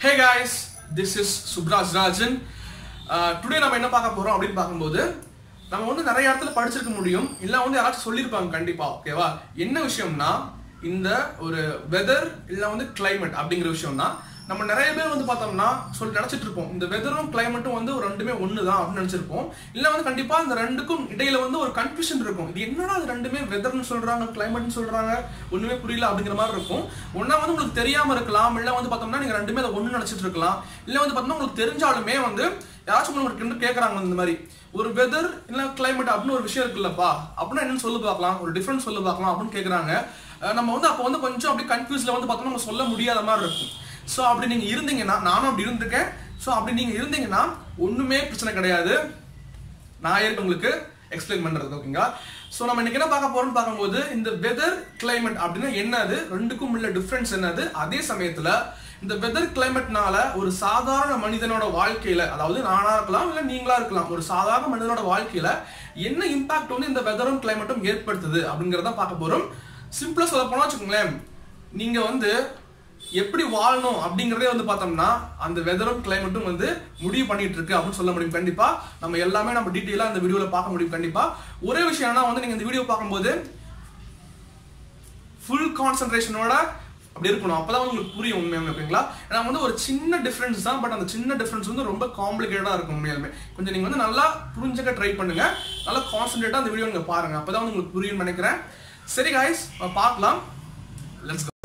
hey guys this is Supraj Rajan today நம்ம என்ன பார்க்க போறோம் அப்படின்னு பார்க்கும்போது நம்ம வந்து நிறைய இடத்துல படிச்சிருக்க முடியும் இல்ல வந்து யாராச்சும் சொல்லியிருப்பாங்க கண்டிப்பா ஓகேவா என்ன விஷயம்னா இந்த ஒரு வெதர் இல்ல வந்து climate அப்படிங்கிற விஷயம் தான் நம்ம நிறைய பேர் வந்து பார்த்தோம்னா சொல்லி நினைச்சிட்டு இருப்போம் இந்த வெதரும் கிளைமேட்டும் வந்து ஒரு ரெண்டுமே ஒன்று தான் அப்படின்னு நினைச்சிருப்போம் இல்ல வந்து கண்டிப்பா இந்த ரெண்டுக்கும் இடையில வந்து ஒரு கன்ஃபியூஷன் இருக்கும் இது என்னடா அது ரெண்டுமே வெதர்னு சொல்றாங்க கிளைமேட்னு சொல்றாங்க ஒண்ணுமே புரியல அப்படிங்கிற மாதிரி இருக்கும் ஒன்னா வந்து உங்களுக்கு தெரியாம இருக்கலாம் இல்ல வந்து பார்த்தோம்னா நீங்க ரெண்டுமே அதை ஒண்ணு நினைச்சிட்டு இருக்கலாம் இல்ல வந்து பார்த்தோம்னா உங்களுக்கு தெரிஞ்சாலுமே வந்து யாராச்சும் உங்களுக்கு வந்து கேட்கறாங்க இந்த மாதிரி ஒரு வெதர் இல்ல கிளைமேட் அப்படின்னு ஒரு விஷயம் இருக்குல்லப்பா அப்படின்னா என்னன்னு சொல்லு பார்க்கலாம் ஒரு டிஃபரன்ஸ் சொல்லு பார்க்கலாம் அப்படின்னு கேட்கறாங்க அஹ் நம்ம வந்து அப்போ வந்து கொஞ்சம் அப்படியே கன்ஃபியூஸ்ல வந்து பார்த்தோம்னா நம்ம சொல்ல முடியாத மாதிரி இருக்கும் ஸோ அப்படி நீங்க இருந்தீங்கன்னா நானும் அப்படி இருந்திருக்கேன் ஸோ அப்படி நீங்க இருந்தீங்கன்னா ஒண்ணுமே பிரச்சனை கிடையாது நான் ஏற்க உங்களுக்கு எக்ஸ்பிளைன் பண்றது ஓகேங்களா ஸோ நம்ம இன்னைக்கு என்ன பார்க்க போறோம்னு பார்க்கும்போது இந்த வெதர் climate அப்படின்னா என்னது ரெண்டுக்கும் உள்ள டிஃபரன்ஸ் என்னது அதே சமயத்துல இந்த வெதர் கிளைமேட்னால ஒரு சாதாரண மனிதனோட வாழ்க்கையில அதாவது நானா இருக்கலாம் இல்ல நீங்களா இருக்கலாம் ஒரு சாதாரண மனிதனோட வாழ்க்கையில என்ன இம்பாக்ட் வந்து இந்த வெதரும் கிளைமேட்டும் ஏற்படுத்துது அப்படிங்கறத பார்க்க போறோம் சிம்பிளா சொல்ல போனா வச்சுக்கோங்களேன் நீங்க வந்து எப்படி வாழணும் அப்படிங்கறதே வந்து பார்த்தோம்னா அந்த வெதரும் கிளைமேட்டும் வந்து முடிவு பண்ணிட்டு இருக்கு அப்படின்னு சொல்ல முடியும் கண்டிப்பா நம்ம எல்லாமே நம்ம டீட்டெயிலா இந்த வீடியோல பார்க்க முடியும் கண்டிப்பா ஒரே விஷயம் என்ன வந்து நீங்க இந்த வீடியோ பார்க்கும்போது ஃபுல் கான்சென்ட்ரேஷனோட அப்படி இருக்கணும் அப்பதான் வந்து உங்களுக்கு புரியும் உண்மையாலுமே ஓகேங்களா ஏன்னா வந்து ஒரு சின்ன டிஃபரன்ஸ் தான் பட் அந்த சின்ன டிஃபரன்ஸ் வந்து ரொம்ப காம்ப்ளிகேட்டடா இருக்கும் உண்மையாலுமே கொஞ்சம் நீங்க வந்து நல்லா புரிஞ்சுக்க ட்ரை பண்ணுங்க நல்லா கான்சென்ட்ரேட்டா அந்த வீடியோ நீங்க பாருங்க அப்பதான் வந்து உங்களுக்கு புரியும்னு நினைக்கிறேன் சரி காய்ஸ் பார்க்கலாம் லெட்ஸ் கோ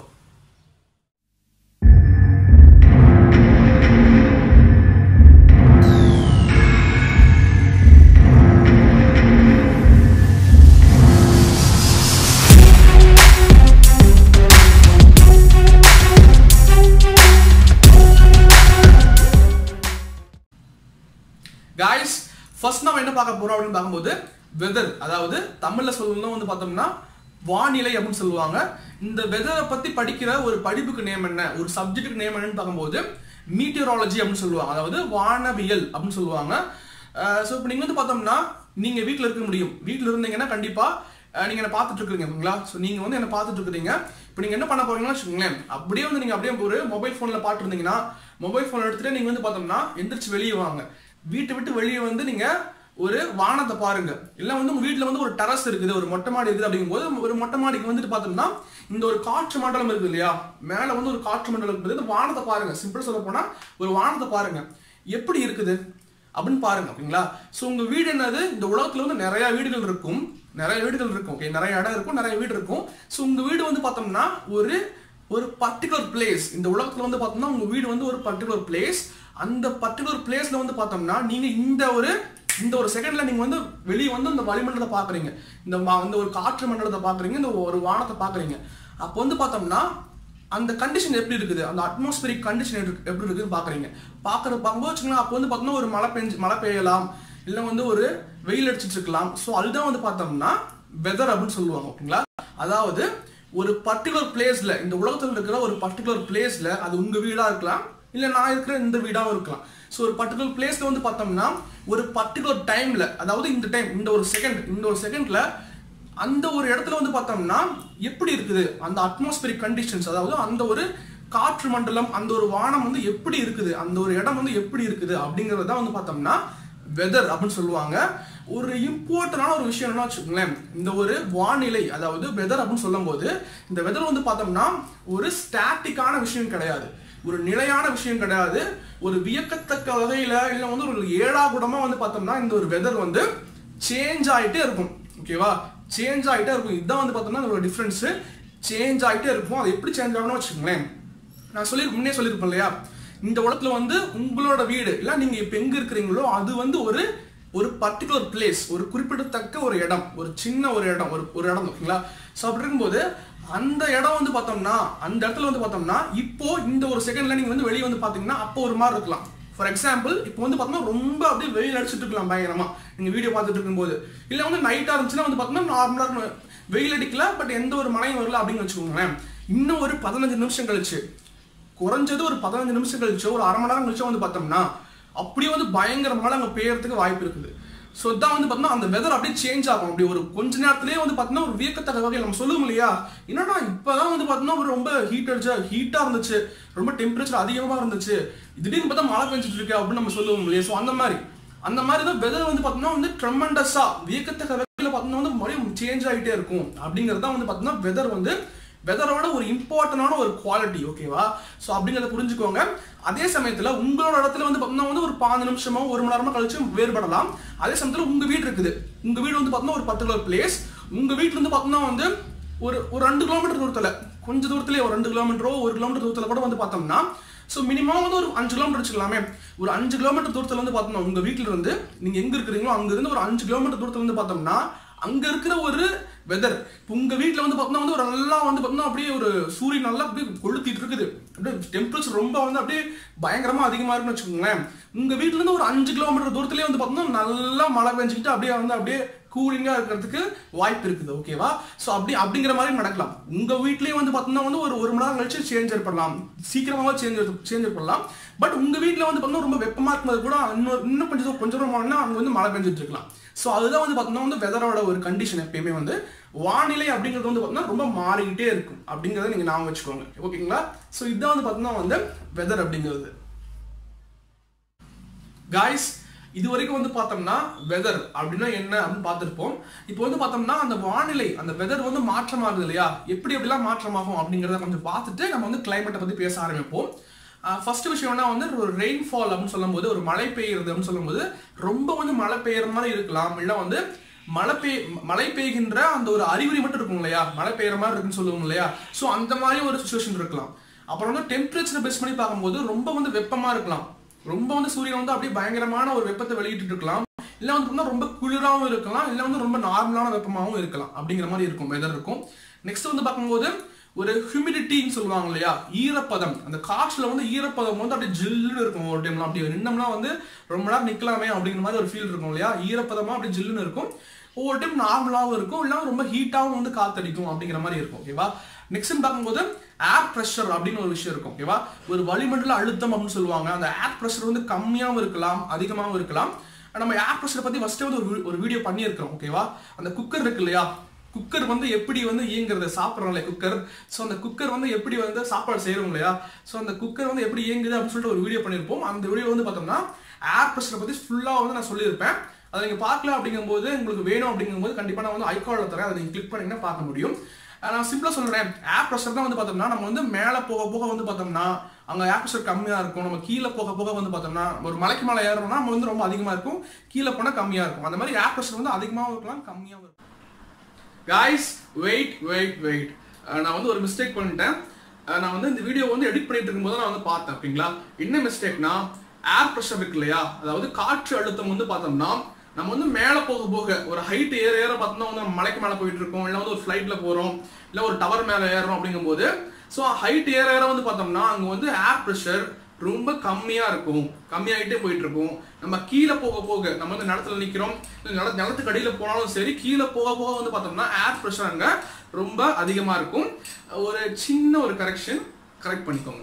காய்ஸ் ஃபர்ஸ்ட் நம்ம என்ன பார்க்க போறோம் அப்படின்னு பார்க்கும்போது வெதர் அதாவது தமிழ்ல சொல்லணும் வந்து பார்த்தோம்னா வானிலை அப்படின்னு சொல்லுவாங்க இந்த வெதரை பத்தி படிக்கிற ஒரு படிப்புக்கு நேம் என்ன ஒரு சப்ஜெக்ட்டுக்கு நேம் என்னன்னு பார்க்கும்போது மீட்டியராலஜி அப்படின்னு சொல்லுவாங்க அதாவது வானவியல் அப்படின்னு சொல்லுவாங்க ஸோ இப்போ நீங்க வந்து பார்த்தோம்னா நீங்க வீட்டில் இருக்க முடியும் வீட்டில் இருந்தீங்கன்னா கண்டிப்பா அஹ், நீங்க என்ன பார்த்துட்டு இருக்கீங்க ஓகேங்களா ஸோ நீங்க வந்து என்ன பார்த்துட்டு இருக்கீங்க இப்போ நீங்க என்ன பண்ண போறீங்கன்னா வச்சுக்கோங்களேன் அப்படியே வந்து நீங்க அப்படியே ஒரு மொபைல் போன்ல பாட்டு இருந்தீங்கன்னா மொபைல் போன் எடுத்துட்டு நீங்க வந்து பார்த்தோம்னா எந்திரிச்சு வெளியே வாங்க வீட்டை விட்டு வெளியே வந்து நீங்க ஒரு வானத்தை பாருங்க இல்ல வந்து உங்க வீட்ல வந்து ஒரு டெரஸ் இருக்குது ஒரு மொட்டை மாடி இருக்குது அப்படிங்கும்போது ஒரு மொட்டை மாடிக்கு வந்துட்டு பார்த்தோம்னா இந்த ஒரு காற்று மண்டலம் இருக்கு இல்லையா மேல வந்து ஒரு காற்று மண்டலம் இருக்குது இந்த வானத்தை பாருங்க சிம்பிள் சொல்ல போனா ஒரு வானத்தை பாருங்க எப்படி இருக்குது அப்படின்னு பாருங்க ஓகேங்களா ஸோ உங்க வீடு என்னது இந்த உலகத்துல வந்து நிறைய வீடுகள் இருக்கும் நிறைய வீடுகள் இருக்கும் ஓகே நிறைய இடம் இருக்கும் நிறைய வீடு இருக்கும் ஸோ உங்க வீடு வந்து பார்த்தோம்னா ஒரு ஒரு பர்டிகுலர் பிளேஸ் இந்த உலகத்துல வந்து பார்த்தோம்னா உங்க வீடு வந்து ஒரு பர்டிகுலர் பிளேஸ் அந்த பர்டிகுலர் பிளேஸ்ல வந்து பார்த்தோம்னா நீங்க இந்த ஒரு இந்த ஒரு செகண்ட்ல நீங்க வந்து வெளியே வந்து இந்த வளிமண்டலத்தை பாக்குறீங்க இந்த மா- இந்த ஒரு காற்று மண்டலத்தை பாக்குறீங்க இந்த ஒரு வானத்தை பாக்குறீங்க அப்போ வந்து பார்த்தோம்னா அந்த கண்டிஷன் எப்படி இருக்குது அந்த அட்மாஸ்பியரிக் கண்டிஷன் எப்படி இருக்குன்னு பாக்குறீங்க பாக்குற பார்க்கும்போது வச்சுக்கலாம் அப்போ வந்து பார்த்தோம்னா ஒரு மழை பெஞ்சு மழை பெய்யலாம் இல்லை வந்து ஒரு வெயில் அடிச்சிட்டு இருக்கலாம் ஸோ அதுதான் வந்து பார்த்தோம்னா வெதர் அப்படின்னு சொல்லுவாங்க ஓகேங்களா அதாவது ஒரு பர்டிகுலர் பிளேஸ்ல இந்த உலகத்தில் இருக்கிற ஒரு பர்டிகுலர் பிளேஸ்ல அது உங்க வீடா இருக்கலாம் இல்ல நான் இருக்கிற இந்த வீடாவும் இருக்கலாம் ஸோ ஒரு பர்டிகுலர் பிளேஸ்ல வந்து பார்த்தோம்னா ஒரு பர்டிகுலர் டைம்ல அதாவது இந்த டைம் இந்த ஒரு செகண்ட் இந்த ஒரு செகண்ட்ல அந்த ஒரு இடத்துல வந்து பார்த்தோம்னா எப்படி இருக்குது அந்த அட்மாஸ்பியரிக் கண்டிஷன்ஸ் அதாவது அந்த ஒரு காற்று மண்டலம் அந்த ஒரு வானம் வந்து எப்படி இருக்குது அந்த ஒரு இடம் வந்து எப்படி இருக்குது அப்படிங்கறத தான் வந்து பார்த்தோம்னா வெதர் அப்படின்னு சொல்லுவாங்க ஒரு இம்பார்ட்டன்டான ஒரு விஷயம் என்ன வச்சுக்கோங்களேன் இந்த ஒரு வானிலை அதாவது வெதர் அப்படின்னு சொல்லும்போது இந்த வெதர் வந்து பார்த்தோம்னா ஒரு ஸ்டாட்டிக்கான விஷயம் கிடையாது ஒரு நிலையான விஷயம் கிடையாது ஒரு வியக்கத்தக்க வகையில இல்ல வந்து ஒரு ஏழாகுடமா வந்து பார்த்தோம்னா இந்த ஒரு வெதர் வந்து சேஞ்ச் ஆயிட்டே இருக்கும் ஓகேவா சேஞ்ச் ஆயிட்டே இருக்கும் இதுதான் வந்து பார்த்தோம்னா ஒரு டிஃபரன்ஸ் சேஞ்ச் ஆயிட்டே இருக்கும் அது எப்படி சேஞ்ச் ஆகணும்னு வச்சுக்கோங்களேன் நான் சொல்லி முன்னே சொல்லியிருப்பேன் இல்லையா இந்த உலகத்துல வந்து உங்களோட வீடு இல்ல நீங்க இப்ப எங்க இருக்கிறீங்களோ அது வந்து ஒரு ஒரு பர்டிகுலர் பிளேஸ் ஒரு குறிப்பிடத்தக்க ஒரு இடம் ஒரு சின்ன ஒரு இடம் ஒரு ஒரு இடம் ஓகேங்களா ஸோ அப்படி இருக்கும்போது அந்த இடம் வந்து பார்த்தோம்னா அந்த இடத்துல வந்து பார்த்தோம்னா இப்போ இந்த ஒரு செகண்ட்ல நீங்க வந்து வெளியே வந்து பாத்தீங்கன்னா அப்போ ஒரு மாதிரி இருக்கலாம் ஃபார் எக்ஸாம்பிள் இப்போ வந்து பார்த்தோம்னா ரொம்ப அப்படியே வெயில் அடிச்சிட்டு இருக்கலாம் பயங்கரமா நீங்க வீடியோ பார்த்துட்டு இருக்கும்போது இல்ல வந்து நைட்டா இருந்துச்சுன்னா வந்து பார்த்தோம்னா நார்மலா இருக்கும் வெயில் அடிக்கல பட் எந்த ஒரு மழையும் வரல அப்படின்னு வச்சுக்கோங்களேன் இன்னும் ஒரு பதினஞ்சு நிமிஷம் கழிச்சு குறைஞ்சது ஒரு பதினஞ்சு நிமிஷம் கழிச்சோ ஒரு அரை மணி நேரம் கழிச்சோ வந்து பார்த்தோம்னா அப்படியே வந்து பயங்கர மழை அங்கே பெய்யறதுக்கு வாய்ப்பு இருக்குது ஸோ இதான் வந்து பார்த்தீங்கன்னா அந்த வெதர் அப்படியே சேஞ்ச் ஆகும் அப்படி ஒரு கொஞ்ச நேரத்திலேயே வந்து பார்த்தீங்கன்னா ஒரு வியக்கத்தக்க வகையில் நம்ம சொல்லுவோம் இல்லையா என்னடா இப்போதான் வந்து பார்த்தீங்கன்னா ஒரு ரொம்ப ஹீட் அடிச்சா ஹீட்டாக இருந்துச்சு ரொம்ப டெம்பரேச்சர் அதிகமாக இருந்துச்சு திடீர்னு பார்த்தா மழை பெஞ்சிட்டு இருக்கு அப்படின்னு நம்ம சொல்லுவோம் இல்லையா ஸோ அந்த மாதிரி அந்த மாதிரி தான் வெதர் வந்து பார்த்தீங்கன்னா வந்து ட்ரெமண்டஸா வியக்கத்தக்க வகையில் பார்த்தீங்கன்னா வந்து மறுபடியும் சேஞ்ச் ஆகிட்டே இருக்கும் அப்படிங்கிறது தான் வந்து பார்த்தீங்கன்னா வெதர் வந்து வெதரோட ஒரு இம்பார்ட்டன்டான ஒரு குவாலிட்டி ஓகேவா ஸோ அப்படிங்கிறத புரிஞ்சுக்கோங்க அதே சமயத்தில் உங்களோட இடத்துல வந்து பார்த்தீங்கன்னா வந்து ஒரு பாஞ்சு நிமிஷமோ ஒரு மணி நேரமோ கழிச்சு வேறுபடலாம் அதே சமயத்தில் உங்கள் வீடு இருக்குது உங்கள் வீடு வந்து பார்த்தீங்கன்னா ஒரு பர்டிகுலர் பிளேஸ் உங்கள் வீட்டில் வந்து பார்த்தீங்கன்னா வந்து ஒரு ஒரு ரெண்டு கிலோமீட்டர் தூரத்தில் கொஞ்சம் தூரத்துலேயே ஒரு ரெண்டு கிலோமீட்டரோ ஒரு கிலோமீட்டர் தூரத்தில் கூட வந்து பார்த்தோம்னா ஸோ மினிமம் வந்து ஒரு அஞ்சு கிலோமீட்டர் வச்சுக்கலாமே ஒரு அஞ்சு கிலோமீட்டர் தூரத்தில் வந்து பார்த்தோம்னா உங்கள் வீட்டில் இருந்து நீங்கள் எங்கே இருக்கிறீங்களோ அங்கேருந்து ஒரு அஞ்சு கிலோமீட்டர் தூரத்தில் வந்து பார்த்தோம்னா அங்க இருக்கிற ஒரு வெதர் உங்க வீட்ல வந்து பார்த்தோம்னா வந்து ஒரு நல்லா வந்து பார்த்தோம்னா அப்படியே ஒரு சூரியன் நல்லா அப்படியே கொளுத்திட்டு இருக்குது அப்படியே டெம்பரேச்சர் ரொம்ப வந்து அப்படியே பயங்கரமா அதிகமா இருக்குன்னு வச்சுக்கோங்களேன் உங்க வீட்ல இருந்து ஒரு அஞ்சு கிலோமீட்டர் தூரத்துலயே வந்து பார்த்தோம்னா நல்லா மழை பெஞ்சுக்கிட்டு அப்படியே வந்து அப்படியே கூலிங்கா இருக்கிறதுக்கு வாய்ப்பு இருக்குது ஓகேவா ஸோ அப்படி அப்படிங்கிற மாதிரி நடக்கலாம் உங்க வீட்லயே வந்து பார்த்தோம்னா வந்து ஒரு ஒரு மணி நேரம் கழிச்சு சேஞ்ச் ஏற்படலாம் சீக்கிரமாக சேஞ்ச் சேஞ்ச் ஏற்படலாம் பட் உங்க வீட்ல வந்து பார்த்தோம்னா ரொம்ப வெப்பமா இருக்கும்போது கூட இன்னும் இன்னும் கொஞ்சம் கொஞ்சம் தூரமானா அங்க வந்து மழை பெஞ்சிட்டு இருக்கலாம் ஸோ அதுதான் வந்து பார்த்தோம்னா வந்து வெதரோட ஒரு கண்டிஷன் எப்பயுமே வந்து வானிலை அப்படிங்கிறது வந்து பார்த்தோம்னா ரொம்ப மாறிக்கிட்டே இருக்கும் அப்படிங்கிறத நீங்கள் ஞாபகம் வச்சுக்கோங்க ஓகேங்களா ஸோ இதுதான் வந்து பார்த்தோம்னா வந்து வெதர் அப்படிங்கிறது காய்ஸ் இது வரைக்கும் வந்து பார்த்தோம்னா வெதர் அப்படின்னா என்ன அப்படின்னு பார்த்துருப்போம் இப்போ வந்து பார்த்தோம்னா அந்த வானிலை அந்த வெதர் வந்து மாற்றமாகுது இல்லையா எப்படி எப்படிலாம் மாற்றமாகும் அப்படிங்கிறத கொஞ்சம் பார்த்துட்டு நம்ம வந்து கிளைமேட்டை பற்றி பேச ஆரம்பிப்போம் ஃபர்ஸ்ட் விஷயம்னா வந்து ஒரு ரெயின்ஃபால் அப்படின்னு சொல்லும்போது ஒரு மழை பெய்யுறது அப்படின்னு சொல்லும்போது ரொம்ப வந்து மழை பெய்யுற மாதிரி இருக்கலாம் இல்லை வந்து மழை பெய் மழை பெய்கின்ற அந்த ஒரு அறிகுறி மட்டும் இருக்கும் இல்லையா மழை பெய்யுற மாதிரி இருக்குன்னு சொல்லுவோம் இல்லையா ஸோ அந்த மாதிரி ஒரு சுச்சுவேஷன் இருக்கலாம் அப்புறம் வந்து டெம்பரேச்சரை பேஸ் பண்ணி பார்க்கும்போது ரொம்ப வந்து வெப்பமா இருக்கலாம் ரொம்ப வந்து சூரியன் வந்து அப்படியே பயங்கரமான ஒரு வெப்பத்தை வெளியிட்டு இருக்கலாம் இல்லை வந்து பார்த்தீங்கன்னா ரொம்ப குளிராகவும் இருக்கலாம் இல்லை வந்து ரொம்ப நார்மலான வெப்பமாகவும் இருக்கலாம் அப்படிங்கிற மாதிரி இருக்கும் வெதர் இருக்கும் நெக்ஸ்ட் வந்து பார்க்கும்போது ஒரு ஹியூமிடிட்டின்னு சொல்லுவாங்க இல்லையா ஈரப்பதம் அந்த காற்றுல வந்து ஈரப்பதம் வந்து அப்படியே ஜில்லுன்னு இருக்கும் ஒரு டைம்லாம் அப்படி நின்னோம்னா வந்து ரொம்ப நேரம் நிக்கலாமே அப்படிங்கிற மாதிரி ஒரு ஃபீல் இருக்கும் இல்லையா ஈரப்பதமா அப்படி ஜில்லுன்னு இருக்கும் ஒவ்வொரு டைம் நார்மலாகவும் இருக்கும் இல்லாமல் ரொம்ப ஹீட்டாகவும் வந்து காத்தடிக்கும் அப்படிங்கிற மாதிரி இருக்கும் ஓகேவா நெக்ஸ்ட் பார்க்கும்போது ஏர் ப்ரெஷர் அப்படின்னு ஒரு விஷயம் இருக்கும் ஓகேவா ஒரு வளிமண்டல அழுத்தம் அப்படின்னு சொல்லுவாங்க அந்த ஏர் ப்ரெஷர் வந்து கம்மியாகவும் இருக்கலாம் அதிகமாகவும் இருக்கலாம் நம்ம ஏர் ப்ரெஷரை பத்தி ஃபர்ஸ்டே வந்து ஒரு ஒரு வீடியோ பண்ணியிருக்கிறோம் ஓகேவா அந்த குக்கர் இருக்கு இல்லையா குக்கர் வந்து எப்படி வந்து இயங்குறது சாப்பிட்றோம் இல்லையா குக்கர் ஸோ அந்த குக்கர் வந்து எப்படி வந்து சாப்பாடு செய்கிறோம் இல்லையா ஸோ அந்த குக்கர் வந்து எப்படி இயங்குது அப்படின்னு சொல்லிட்டு ஒரு வீடியோ பண்ணியிருப்போம் அந்த வீடியோ வந்து பார்த்தோம்னா ஏர் ப்ரெஷரை பற்றி ஃபுல்லாக வந்து நான் சொல்லியிருப்பேன் அதை நீங்கள் பார்க்கல அப்படிங்கும்போது உங்களுக்கு வேணும் அப்படிங்கும்போது கண்டிப்பாக நான் வந்து ஐகாலில் தரேன் அதை நீங்கள் கிளிக் பண்ணிங்கன்னா பார்க்க முடியும் நான் சிம்பிளாக சொல்கிறேன் ஏர் ப்ரெஷர் தான் வந்து பார்த்தோம்னா நம்ம வந்து மேலே போக போக வந்து பார்த்தோம்னா அங்கே ஏர் ப்ரெஷர் கம்மியாக இருக்கும் நம்ம கீழே போக போக வந்து பார்த்தோம்னா ஒரு மலைக்கு மேலே ஏறணும்னா நம்ம வந்து ரொம்ப அதிகமாக இருக்கும் கீழே போனால் கம்மியாக இருக்கும் அந்த மாதிரி ஏர் ப்ரெஷர் வந்து அதிகமாகவும் இருக்கலாம் கம்மியாகவும் இருக்கும் காய்ஸ் வெயிட் வெயிட் வெயிட் நான் வந்து ஒரு மிஸ்டேக் பண்ணிட்டேன் நான் வந்து இந்த வீடியோ வந்து எடிட் பண்ணிட்டு இருக்கும்போது நான் வந்து பார்த்தேன் ஓகேங்களா என்ன மிஸ்டேக்னா ஏர் ப்ரெஷர் இருக்கு இல்லையா அதாவது காற்று அழுத்தம் வந்து பார்த்தோம்னா நம்ம வந்து மேலே போக போக ஒரு ஹைட் ஏற ஏற பார்த்தோம்னா வந்து நம்ம மலைக்கு மேலே போயிட்டு இருக்கோம் இல்லை வந்து ஒரு ஃப்ளைட்ல போகிறோம் இல்லை ஒரு டவர் மேலே ஏறுறோம் அப்படிங்கும்போது ஸோ ஹைட் ஏற ஏற வந்து பார்த்தோம்னா அங்கே வந்து ஏர் ப்ரெஷர் ரொம்ப கம்மியா இருக்கும் கம்மியாயிட்டே போயிட்டு இருக்கும் நம்ம கீழே போக போக நம்ம வந்து நிலத்துல நிக்கிறோம் நில நிலத்துக்கு அடியில போனாலும் சரி கீழே போக போக வந்து பார்த்தோம்னா ஏர் ப்ரெஷர் அங்க ரொம்ப அதிகமா இருக்கும் ஒரு சின்ன ஒரு கரெக்ஷன் கரெக்ட் பண்ணிக்கோங்க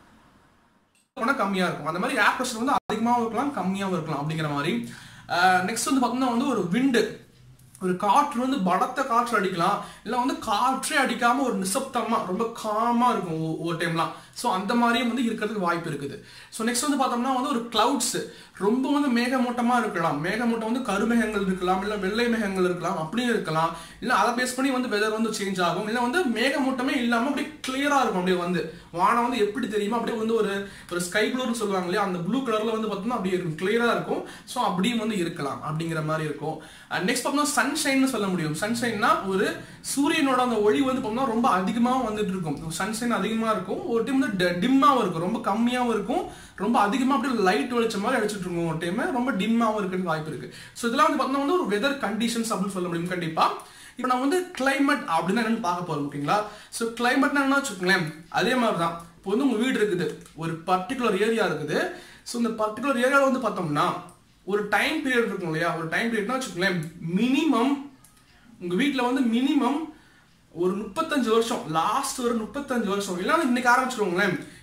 போனா கம்மியா இருக்கும் அந்த மாதிரி ஏர் ப்ரெஷர் வந்து அதிகமாகவும் இருக்கலாம் கம்மியாகவும் இருக்கலாம் அப்படிங்கிற மாதிரி நெக்ஸ்ட் வந்து பார்த்தோம்னா வந்து ஒரு விண்டு ஒரு காற்று வந்து படத்த காற்று அடிக்கலாம் இல்லை வந்து காற்றே அடிக்காம ஒரு நிசப்தமா ரொம்ப காமா இருக்கும் ஒரு டைம்லாம் ஸோ அந்த மாதிரியும் வந்து இருக்கிறதுக்கு வாய்ப்பு இருக்குது ஸோ நெக்ஸ்ட் வந்து பார்த்தோம்னா வந்து ஒரு கிளவுட்ஸ் ரொம்ப வந்து மேகமூட்டமா இருக்கலாம் மேகமூட்டம் வந்து கருமேகங்கள் இருக்கலாம் இல்லை வெள்ளை மேகங்கள் இருக்கலாம் அப்படியும் இருக்கலாம் இல்லை அதை பேஸ் பண்ணி வந்து வெதர் வந்து சேஞ்ச் ஆகும் இல்லை வந்து மேகமூட்டமே இல்லாமல் அப்படியே கிளியரா இருக்கும் அப்படியே வந்து வானம் வந்து எப்படி தெரியுமா அப்படியே வந்து ஒரு ஒரு ஸ்கை ப்ளூன்னு சொல்லுவாங்க இல்லையா அந்த ப்ளூ கலர்ல வந்து பார்த்தோம்னா அப்படியே இருக்கும் கிளியரா இருக்கும் ஸோ அப்படியும் வந்து இருக்கலாம் அப்படிங்கிற மாதிரி இருக்கும் நெக்ஸ்ட் பார்த்தோம்னா சன்ஷைன் சொல்ல முடியும் சன்ஷைன்னா ஒரு சூரியனோட அந்த ஒளி வந்து பார்த்தோம்னா ரொம்ப அதிகமாக வந்துட்டு இருக்கும் சன்ஷைன் அதிகமாக இருக்கும் ஒரு டைம் வந்து டிம்மாகவும் இருக்கும் ரொம்ப கம்மியாகவும் இருக்கும் ரொம்ப அதிகமாக அப்படியே லைட் வெளிச்ச மாதிரி அடிச்சுட்டு இருக்கும் ஒரு டைம் ரொம்ப டிம்மாகவும் இருக்கிறது வாய்ப்பு இருக்கு ஸோ இதெல்லாம் வந்து பார்த்தோம்னா வந்து ஒரு வெதர் கண்டிஷன்ஸ் அப்படின்னு சொல்ல முடியும் கண்டிப்பாக இப்போ நான் வந்து கிளைமேட் அப்படின்னா என்னன்னு பார்க்க போறோம் ஓகேங்களா ஸோ கிளைமேட்னா என்ன வச்சுக்கோங்களேன் அதே மாதிரி தான் இப்போ வந்து உங்கள் வீடு இருக்குது ஒரு பர்டிகுலர் ஏரியா இருக்குது ஸோ இந்த பர்டிகுலர் ஏரியாவில் வந்து பார்த்தோம்னா ஒரு டைம் பீரியட் இருக்கும் இல்லையா ஒரு டைம் பீரியட்னா வச்சுக்கோங்களேன் மினிமம் உங்கள் வீட்டில் வந்து மினிமம் ஒரு முப்பத்தஞ்சு வருஷம் லாஸ்ட் ஒரு முப்பத்தஞ்சு வருஷம் இல்லைன்னா இன்னைக்கு ஆரம்பிச்சிருவோங்களேன்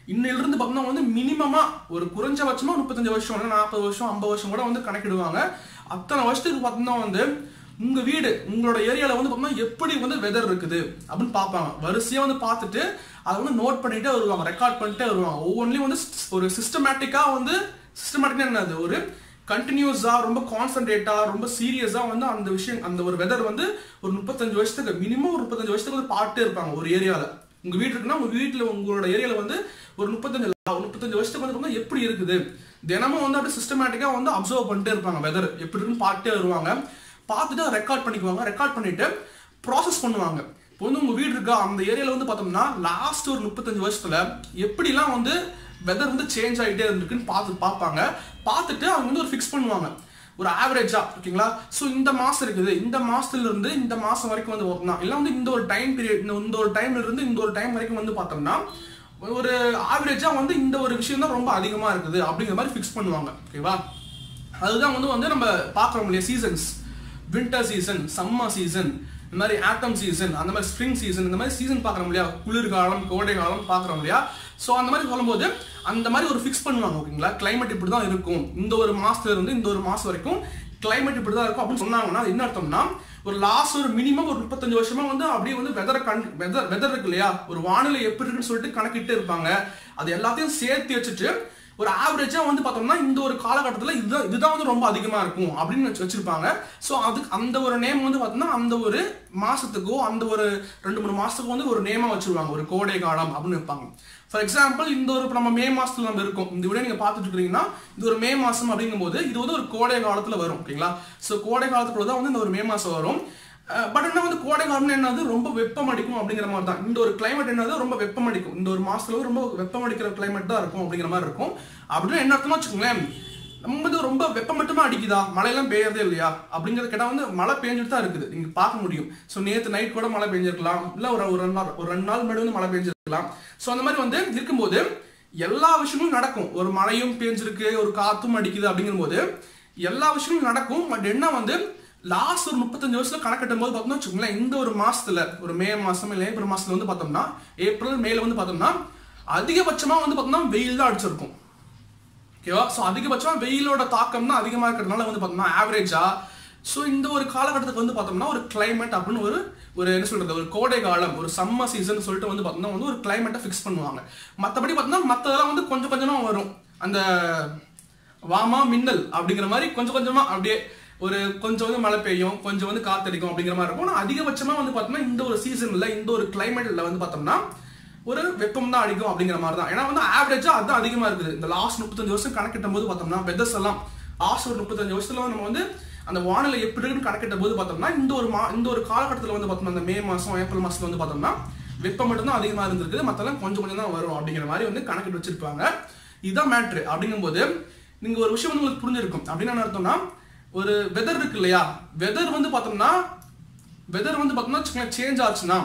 இன்னிலிருந்து பார்த்தோம்னா வந்து மினிமமா ஒரு குறைஞ்சபட்சமா முப்பத்தஞ்சு வருஷம் இல்ல நாற்பது வருஷம் ஐம்பது வருஷம் கூட வந்து கணக்கிடுவாங்க அத்தனை வருஷத்துக்கு பார்த்தோம்னா வந்து உங்க வீடு உங்களோட ஏரியால வந்து பார்த்தோம்னா எப்படி வந்து வெதர் இருக்குது அப்படின்னு பார்ப்பாங்க வரிசையா வந்து பார்த்துட்டு அதை வந்து நோட் பண்ணிட்டே வருவாங்க ரெக்கார்ட் பண்ணிட்டே வருவாங்க ஒவ்வொன்றிலையும் வந்து ஒரு சிஸ்டமேட்டிக்கா வந்து சிஸ்டமேட்டிக்கா என்னது ஒரு கண்டினியூஸா ரொம்ப கான்சன்ட்ரேட்டா ரொம்ப சீரியஸா வந்து அந்த விஷயம் அந்த ஒரு வெதர் வந்து ஒரு முப்பத்தஞ்சு வருஷத்துக்கு மினிமம் ஒரு முப்பத்தஞ்சு வருஷத்துக்கு வந்து பார்த்துட்டே இருப்பாங்க ஒரு ஏரியால உங்க வீடு இருக்குன்னா உங்க வீட்டுல உங்களோட ஏரியால வந்து ஒரு முப்பத்தஞ்சு முப்பத்தஞ்சு வருஷத்துக்கு வந்து பார்த்தீங்கன்னா எப்படி இருக்குது தினமும் வந்து அப்படியே சிஸ்டமேட்டிக்கா வந்து அப்சர்வ் பண்ணிட்டே இருப்பாங்க வெதர் எப்படி இருக்குன்னு பார்த்துட்டே வருவாங்க பார்த்துட்டு ரெக்கார்ட் பண்ணிக்குவாங்க ரெக்கார்ட் பண்ணிட்டு ப்ராசஸ் பண்ணுவாங்க இப்போ வந்து உங்க வீடு இருக்கா அந்த ஏரியால வந்து பார்த்தோம்னா லாஸ்ட் ஒரு முப்பத்தஞ்சு வருஷத்துல எப்படிலாம் வந்து வெதர் வந்து சேஞ்ச் ஆகிட்டே இருந்திருக்குன்னு பார்த்து பார்ப்பாங்க பார்த்துட்டு அவங்க வந்து ஒரு ஃபிக்ஸ் பண்ணுவாங்க ஒரு ஆவரேஜா ஓகேங்களா ஸோ இந்த மாசம் இருக்குது இந்த மாசத்துல இருந்து இந்த மாசம் வரைக்கும் வந்து வரலாம் இல்லை வந்து இந்த ஒரு டைம் பீரியட் இந்த ஒரு டைம்ல இருந்து இந்த ஒரு டைம் வரைக்கும் வந்து பார்த்தோம்னா ஒரு ஆவரேஜா வந்து இந்த ஒரு விஷயம் தான் ரொம்ப அதிகமா இருக்குது அப்படிங்கிற மாதிரி ஃபிக்ஸ் பண்ணுவாங்க ஓகேவா அதுதான் வந்து வந்து நம்ம பார்க்குறோம் இல்லையா seasons winter season summer season இந்த மாதிரி ஆட்டம் சீசன் அந்த மாதிரி ஸ்ப்ரிங் சீசன் இந்த மாதிரி சீசன் பார்க்குறோம் இல்லையா குளிர்காலம் கோடை காலம் பார்க்குறோம் இல்லையா ஸோ அந்த மாதிரி சொல்லும்போது அந்த மாதிரி ஒரு ஃபிக்ஸ் பண்ணுவாங்க ஓகேங்களா கிளைமேட் இப்படி தான் இருக்கும் இந்த ஒரு மாசத்துல இருந்து இந்த ஒரு மாசம் வரைக்கும் கிளைமேட் இப்படி தான் இருக்கும் அப்படின்னு சொன்னாங்கன்னா அது என்ன அர்த்தம்னா ஒரு லாஸ்ட் ஒரு மினிமம் ஒரு முப்பத்தஞ்சு வருஷமா வந்து அப்படியே வந்து வெதரை கண் வெதர் வெதர் இருக்கு இல்லையா ஒரு வானிலை எப்படி இருக்குன்னு சொல்லிட்டு கணக்கிட்டு இருப்பாங்க அது எல்லாத்தையும் சேர்த்து வச்சுட்டு ஒரு ஆவரேஜா வந்து பார்த்தோம்னா இந்த ஒரு காலகட்டத்தில் இதுதான் இதுதான் வந்து ரொம்ப அதிகமா இருக்கும் அப்படின்னு வச்சு வச்சிருப்பாங்க ஸோ அதுக்கு அந்த ஒரு நேம் வந்து பார்த்தோம்னா அந்த ஒரு மாசத்துக்கோ அந்த ஒரு ரெண்டு மூணு மாசத்துக்கோ வந்து ஒரு நேமா வச்சிருவாங்க ஒரு கோடை காலம் அப்படின்னு வைப்பாங்க ஃபார் எக்ஸாம்பிள் இந்த ஒரு இப்போ நம்ம மே மாசத்துல நம்ம இருக்கோம் இந்த விட நீங்க பார்த்துட்டு இருக்கீங்கன்னா இது ஒரு மே மாசம் அப்படிங்கும்போது இது வந்து ஒரு கோடை காலத்துல வரும் ஓகேங்களா ஸோ கோடை காலத்துக்குள்ள தான் வந்து இந்த ஒரு மே மாசம் வரும் பட் என்ன வந்து கோடை காலம்னு என்னது ரொம்ப வெப்பம் அடிக்கும் அப்படிங்கிற மாதிரி தான் இந்த ஒரு கிளைமேட் என்னது ரொம்ப வெப்பம் அடிக்கும் இந்த ஒரு மாசத்துல ரொம்ப வெப்பம் அடிக்கிற கிளைமேட் தான் இருக்கும் அப்படிங்கிற மாதிரி இருக்கும் அப்படின்னு என்ன அர்த்தமா வச்சுக்கோங்களேன் நம்ம வந்து ரொம்ப வெப்பம் மட்டுமா அடிக்குதா மழையெல்லாம் பெய்யறதே இல்லையா அப்படிங்கறது கேட்டா வந்து மழை பெஞ்சிட்டு தான் இருக்குது நீங்க பார்க்க முடியும் ஸோ நேற்று நைட் கூட மழை பெஞ்சிருக்கலாம் இல்ல ஒரு ஒரு ரெண்டு நாள் ஒரு ரெண்டு நாள் முன்னாடி வந்து மழை பெஞ்சிருக்கலாம் ஸோ அந்த மாதிரி வந்து இருக்கும்போது எல்லா விஷயங்களும் நடக்கும் ஒரு மழையும் பெஞ்சிருக்கு ஒரு காத்தும் அடிக்குது அப்படிங்கும்போது எல்லா விஷயங்களும் நடக்கும் பட் என்ன வந்து லாஸ்ட் ஒரு முப்பத்தஞ்சு வருஷத்துல கணக்கிட்டும் போது பார்த்தோம்னா வச்சுக்கோங்களேன் இந்த ஒரு மாசத்துல ஒரு மே மாசம் இல்லை ஏப்ரல் மாசத்துல வந்து பார்த்தோம்னா ஏப்ரல் மேல வந்து பார்த்தோம்னா அதிகபட்சமா வந்து பார்த்தோம்னா வெயில் தான் அடிச்சிருக்கும் ஓகேவா ஸோ அதிகபட்சமா வெயிலோட தாக்கம் தான் அதிகமாக இருக்கிறதுனால வந்து பார்த்தோம்னா ஆவரேஜா ஸோ இந்த ஒரு காலகட்டத்துக்கு வந்து பார்த்தோம்னா ஒரு கிளைமேட் அப்படின்னு ஒரு ஒரு என்ன சொல்றது ஒரு கோடை காலம் ஒரு சம்மர் சீசன் சொல்லிட்டு வந்து பார்த்தோம்னா வந்து ஒரு கிளைமேட்டை ஃபிக்ஸ் பண்ணுவாங்க மற்றபடி பார்த்தோம்னா மற்றதெல்லாம் வந்து கொஞ்சம் கொஞ்சமா வரும் அந்த வாமா மின்னல் அப்படிங்கிற மாதிரி கொஞ்சம் கொஞ்சமா அப்படியே ஒரு கொஞ்சம் வந்து மழை பெய்யும் கொஞ்சம் வந்து காத்தடிக்கும் அப்படிங்கிற மாதிரி இருக்கும் ஆனால் அதிகபட்சமா வந்து பார்த்தோம்னா இந்த ஒரு சீசன்ல இந்த ஒரு கிளைமேட்ல வந்து பார்த்தோம்னா ஒரு வெப்பம் தான் அடிக்கும் அப்படிங்கிற மாதிரி தான் ஏன்னா வந்து ஆவரேஜா அதுதான் அதிகமா இருக்குது இந்த லாஸ்ட் முப்பத்தஞ்சு வருஷம் கணக்கிட்டும் போது பார்த்தோம்னா வெதர்ஸ் எல்லாம் லாஸ்ட் ஒரு முப்பத்தஞ்சு வருஷத்துல நம்ம வந்து அந்த வானிலை எப்படி இருக்குன்னு கணக்கிட்ட போது பார்த்தோம்னா இந்த ஒரு மா இந்த ஒரு காலகட்டத்தில் வந்து பார்த்தோம்னா இந்த மே மாசம் ஏப்ரல் மாசத்துல வந்து பார்த்தோம்னா வெப்பம் மட்டும்தான் அதிகமா இருந்திருக்குது மத்தெல்லாம் கொஞ்சம் கொஞ்சம் தான் வரும் அப்படிங்கிற மாதிரி வந்து கணக்கிட்டு வச்சிருப்பாங்க இதுதான் மேட்ரு அப்படிங்கும்போது நீங்க ஒரு விஷயம் வந்து உங்களுக்கு புரிஞ்சிருக்கும் அப்படின்னு என்ன அர்த்தம்னா ஒரு வெதர் இருக்கு இல்லையா வெதர் வந்து பார்த்தோம்னா வெதர் வந்து பார்த்தோம்னா சேஞ்ச் ஆச்சுன்னா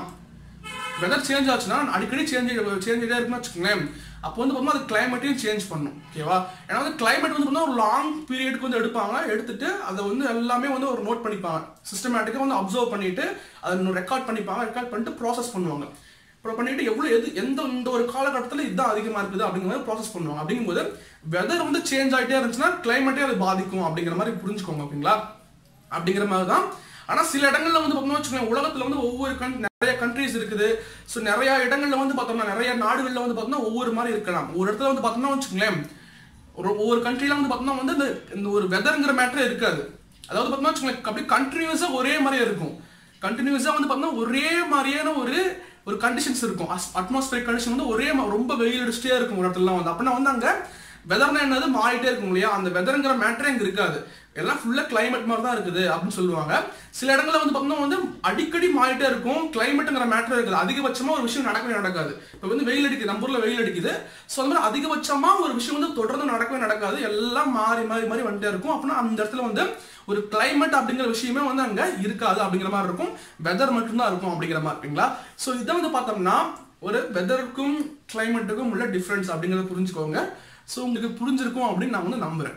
வெதர் சேஞ்ச் ஆச்சுன்னா அடிக்கடி சேஞ்ச் சேஞ்ச் ஆகிட்டே இருக்குன்னு வச்சுக்கோங்களேன் அப்போ வந்து பார்த்தோம்னா அது கிளைமேட்டையும் சேஞ்ச் பண்ணும் ஓகேவா ஏன்னா வந்து கிளைமேட் வந்து பார்த்தோம்னா ஒரு லாங் பீரியடுக்கு வந்து எடுப்பாங்க எடுத்துட்டு அதை வந்து எல்லாமே வந்து ஒரு நோட் பண்ணிப்பாங்க சிஸ்டமேட்டிக்காக வந்து அப்சர்வ் பண்ணிட்டு அதை ரெக்கார்ட் பண்ணிப்பாங்க ரெக்கார்ட் பண்ணிட்டு ப்ராசஸ் பண்ணுவாங்க அப்புறம் பண்ணிட்டு எவ்வளோ எது எந்த இந்த ஒரு காலகட்டத்தில் இதுதான் அதிகமாக இருக்குது அப்படிங்கிற மாதிரி ப்ராசஸ் பண்ணுவாங்க அப்படிங்கும்போது வெதர் வந்து சேஞ்ச் ஆகிட்டே இருந்துச்சுன்னா கிளைமேட்டே அது பாதிக்கும் அப்படிங்கிற மாதிரி புரிஞ்சுக்கோங்க ஓகேங்களா அப்படிங்கிற மாதிரி தான் ஆனா சில இடங்கள்ல வந்து பார்த்தோம்னா வச்சுக்கோங்க உலகத்துல வந்து ஒவ்வொரு கண் நிறைய கண்ட்ரிஸ் இருக்குது ஸோ நிறைய இடங்கள்ல வந்து பார்த்தோம்னா நிறைய நாடுகள்ல வந்து பார்த்தோம்னா ஒவ்வொரு மாதிரி இருக்கலாம் ஒரு இடத்துல வந்து பார்த்தோம்னா வச்சுக்கோங்களேன் ஒரு ஒவ்வொரு கண்ட்ரில வந்து பார்த்தோம்னா வந்து இந்த இந்த ஒரு வெதர்ங்கிற மேட்டரே இருக்காது அதாவது பார்த்தோம்னா வச்சுக்கோங்களேன் அப்படியே கண்டினியூஸா ஒரே மாதிரியே இருக்கும் கண்டினியூஸா வந்து பார்த்தோம்னா ஒரே மாதிரியான ஒரு ஒரு கண்டிஷன்ஸ் இருக்கும் அட்மாஸ்பியர் கண்டிஷன் வந்து ஒரே மா- ரொம்ப வெயில் அடிச்சுட்டே இருக்கும் ஒரு இடத்துல வந்து அப்படின்னா வந்து அங்க வெதர்னா என்னது மாறிட்டே இருக்கும் இல்லையா அந்த வெதருங்கிற மேட்டரே இங்க இருக்காது எல்லாம் ஃபுல்லா கிளைமேட் மாதிரி தான் இருக்குது அப்படின்னு சொல்லுவாங்க சில இடங்கள்ல வந்து பார்த்தோம்னா வந்து அடிக்கடி மாறிட்டே இருக்கும் கிளைமேட்டுங்கிற மேட்டர் இருக்குது அதிகபட்சமா ஒரு விஷயம் நடக்கவே நடக்காது இப்போ வந்து வெயில் அடிக்குது நம்ம ஊர்ல வெயில் அடிக்குது ஸோ அந்த மாதிரி அதிகபட்சமா ஒரு விஷயம் வந்து தொடர்ந்து நடக்கவே நடக்காது எல்லாம் மாறி மாறி மாறி வந்துட்டே இருக்கும் அப்படின்னா அந்த இடத்துல வந்து ஒரு கிளைமேட் அப்படிங்கிற விஷயமே வந்து அங்க இருக்காது அப்படிங்கிற மாதிரி இருக்கும் வெதர் மட்டும்தான் இருக்கும் அப்படிங்கிற மாதிரி இருக்குங்களா ஸோ இதை வந்து பார்த்தோம்னா ஒரு வெதருக்கும் கிளைமேட்டுக்கும் உள்ள டிஃப்ரென்ஸ் அப்படிங்கறத புரிஞ்சுக்கோங்க ஸோ உங்களுக்கு புரிஞ்சிருக்கும் அப்படின்னு நான் வந்து நம்புறேன்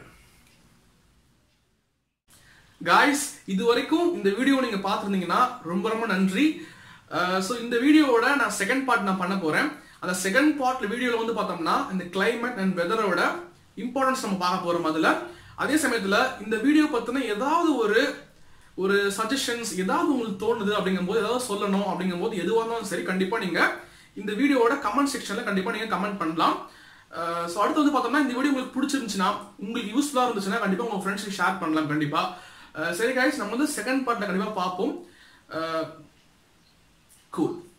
காய்ஸ் இது வரைக்கும் இந்த வீடியோ நீங்க பார்த்துருந்தீங்கன்னா ரொம்ப ரொம்ப நன்றி ஸோ இந்த வீடியோவோட நான் செகண்ட் பார்ட் நான் பண்ண போறேன் அந்த செகண்ட் பார்ட்ல வீடியோல வந்து பார்த்தோம்னா இந்த கிளைமேட் அண்ட் வெதரோட இம்பார்ட்டன்ஸ் நம்ம பார்க்க போறோம் அதுல அதே சமயத்துல இந்த வீடியோ பத்தின ஏதாவது ஒரு ஒரு சஜஷன்ஸ் ஏதாவது உங்களுக்கு தோணுது அப்படிங்கும்போது ஏதாவது சொல்லணும் அப்படிங்கும்போது எதுவாக இருந்தாலும் சரி கண்டிப்பா நீங்க இந்த வீடியோவோட கமெண்ட் செக்ஷன்ல கண்டிப்பா நீங்க கமெண்ட் பண்ணலாம் ஸோ அடுத்து வந்து பார்த்தோம்னா இந்த வீடியோ உங்களுக்கு பிடிச்சிருந்துச்சுன்னா உங்களுக்கு யூஸ்ஃபுல்லாக இருந்துச்சுன்னா கண்டிப்பா உங்க ஃப்ரெண்ட்ஸுக்கு ஷேர் பண்ணலாம் கண்டிப்பா அஹ் சரி guys நம்ம வந்து செகண்ட் பார்ட்ல கண்டிப்பா பார்ப்போம் கூல்